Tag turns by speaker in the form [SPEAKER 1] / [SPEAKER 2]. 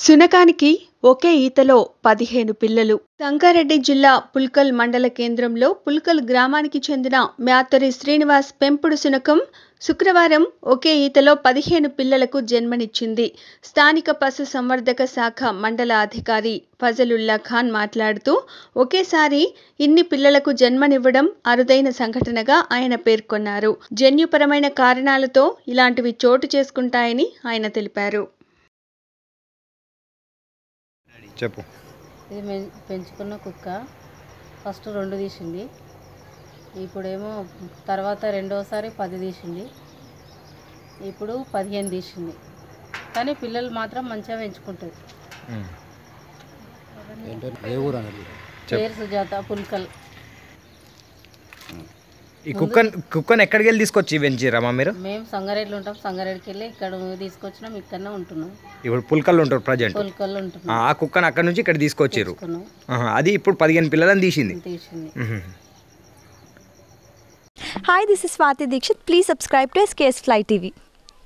[SPEAKER 1] సునకానికి ఒకే ఈతలో పదిహేను పిల్లలు సంగారెడ్డి జిల్లా పుల్కల్ మండల కేంద్రంలో పుల్కల్ గ్రామానికి చెందిన మ్యాతరి శ్రీనివాస్ పెంపుడు సునకం శుక్రవారం ఒకే ఈతలో పదిహేను పిల్లలకు జన్మనిచ్చింది స్థానిక పశు సంవర్ధక శాఖ మండల అధికారి ఫజలుల్లా ఖాన్ మాట్లాడుతూ ఒకేసారి ఇన్ని పిల్లలకు జన్మనివ్వడం అరుదైన సంఘటనగా ఆయన పేర్కొన్నారు జన్యుపరమైన కారణాలతో ఇలాంటివి చోటు చేసుకుంటాయని ఆయన తెలిపారు
[SPEAKER 2] చెప్పు
[SPEAKER 3] ఇది మెం- పెంచుకున్న కుక్క ఫస్ట్ రెండు తీసింది ఇప్పుడేమో తర్వాత రెండోసారి పది తీసింది ఇప్పుడు పదిహేను తీసింది కానీ పిల్లలు మాత్రం మంచిగా పెంచుకుంటుంది
[SPEAKER 4] ఏ ఊరు అన్నది
[SPEAKER 3] పేరు సుజాత పుల్కల్
[SPEAKER 2] ఈ కుక్కన్ కుక్కను ఎక్కడికి వెళ్ళి తీసుకొచ్చి పెంచిరమ్మా మీరు
[SPEAKER 3] మేము సంగారెడ్డిలో ఉంటాం సంగారెడ్డికి వెళ్ళి ఇక్కడ తీసుకొచ్చినాం ఇక్కడనే ఉంటున్నాం
[SPEAKER 2] ఇప్పుడు పుల్కల్లో ఉంటారు ప్రజెంట్
[SPEAKER 3] పుల్కల్లో ఉంటున్నాం
[SPEAKER 2] ఆ కుక్కను అక్కడ నుంచి ఇక్కడ తీసుకొచ్చారు
[SPEAKER 3] తీసుకున్నాం
[SPEAKER 2] అది ఇప్పుడు పదిహేను పిల్లలని తీసింది
[SPEAKER 3] తీసింది
[SPEAKER 2] మ్మ్.
[SPEAKER 5] Hi, this is Swati Dikshit. Please subscribe to SKS Fly TV.